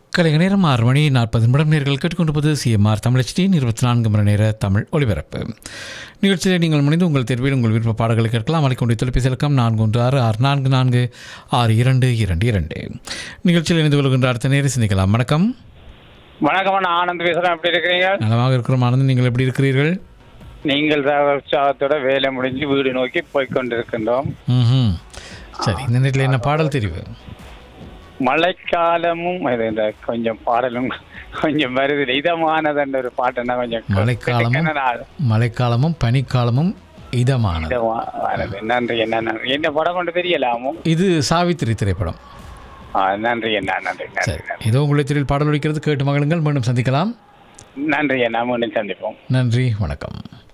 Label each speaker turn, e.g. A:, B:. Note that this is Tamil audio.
A: கலைக நேரம் ஆறு மணி நாற்பது நிமிடம் நேர்கள் கேட்டுக்கொண்டிருப்பது சிஎம்ஆர் தமிழச்சியின் இருபத்தி நான்கு மணி நேர தமிழ் ஒலிபரப்பு நிகழ்ச்சியில் நீங்கள் முனைந்து உங்கள் தேர்வில் உங்கள் விருப்ப பாடல்களை கேட்கலாம் அழைக்கொண்டு தொலைபேசி இலக்கம் நான்கு ஒன்று ஆறு ஆறு நான்கு நான்கு ஆறு இரண்டு இரண்டு இரண்டு நிகழ்ச்சியில் இணைந்து கொள்கின்ற அடுத்த நேரம் சிந்திக்கலாம் வணக்கம்
B: வணக்கம் நான் ஆனந்த் பேசுறேன் எப்படி இருக்கிறீங்க
A: நலமாக இருக்கிறோம் ஆனந்த் நீங்கள் எப்படி இருக்கிறீர்கள்
B: நீங்கள் உற்சாகத்தோட வேலை முடிஞ்சு வீடு நோக்கி போய் கொண்டிருக்கின்றோம்
A: ம் சரி இந்த நேரத்தில் என்ன பாடல் தெரிவு
B: மழைக்காலமும் இது இந்த கொஞ்சம் பாடலும் கொஞ்சம் வருது இதமானதுன்ற ஒரு பாட்டுன்னா கொஞ்சம்
A: மழைக்காலமும்
B: கிட்டத்தட்ட நான்
A: மழைக்காலமும் பனிக்காலமும் இதமானது
B: இதமா வருது நன்றி என்ன நன்றி என்ன படம் கொண்டு தெரியலாமோ
A: இது சாவித்திரி திரைப்படம்
B: ஆ, நன்றி என்ன நன்றி நன்றி
A: சரி ஏதோ உங்களை திரையில் பாடல் ஒழிக்கிறது கேட்டு மகளுங்கள் மீண்டும் சந்திக்கலாம்
B: நன்றி என்ன மீண்டும் சந்திப்போம்
A: நன்றி வணக்கம்